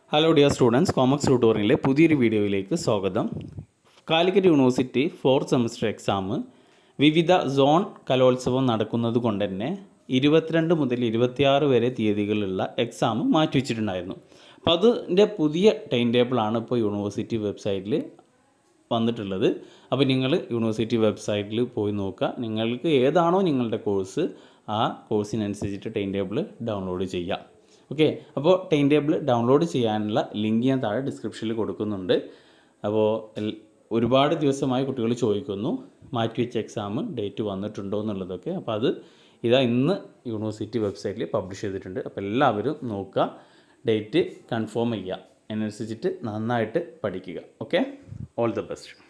hello dear students കോമക്സ് ട്യൂട്ടോറിയലിലെ പുതിയൊരു വീഡിയോയിലേക്ക് സ്വാഗതം Calicut university fourth semester exam വിവിധ സോൺ കലോത്സവം നടക്കുന്നത് കൊണ്ട് തന്നെ ഇരുപത്തിരണ്ട് മുതൽ ഇരുപത്തിയാറ് വരെ തീയതികളിലുള്ള എക്സാം മാറ്റിവെച്ചിട്ടുണ്ടായിരുന്നു അപ്പോൾ അതിൻ്റെ പുതിയ ടൈം ടേബിളാണ് ഇപ്പോൾ യൂണിവേഴ്സിറ്റി വെബ്സൈറ്റിൽ വന്നിട്ടുള്ളത് അപ്പോൾ നിങ്ങൾ യൂണിവേഴ്സിറ്റി വെബ്സൈറ്റിൽ പോയി നോക്കുക നിങ്ങൾക്ക് ഏതാണോ നിങ്ങളുടെ കോഴ്സ് ആ കോഴ്സിനനുസരിച്ചിട്ട് ടൈം ടേബിൾ ഡൗൺലോഡ് ചെയ്യാം ഓക്കെ അപ്പോൾ ടൈം ടേബിൾ ഡൗൺലോഡ് ചെയ്യാനുള്ള ലിങ്ക് ഞാൻ താഴെ ഡിസ്ക്രിപ്ഷനിൽ കൊടുക്കുന്നുണ്ട് അപ്പോൾ എൽ- ഒരുപാട് ദിവസമായി കുട്ടികൾ ചോദിക്കുന്നു മാറ്റിവെച്ച എക്സാം ഡേറ്റ് വന്നിട്ടുണ്ടോ എന്നുള്ളതൊക്കെ അപ്പോൾ അത് ഇതാ ഇന്ന് യൂണിവേഴ്സിറ്റി വെബ്സൈറ്റിൽ പബ്ലിഷ് ചെയ്തിട്ടുണ്ട് അപ്പോൾ എല്ലാവരും നോക്കുക ഡേറ്റ് കൺഫേം ചെയ്യുക അതിനനുസരിച്ചിട്ട് നന്നായിട്ട് പഠിക്കുക ഓക്കെ ഓൾ ദ ബെസ്റ്റ്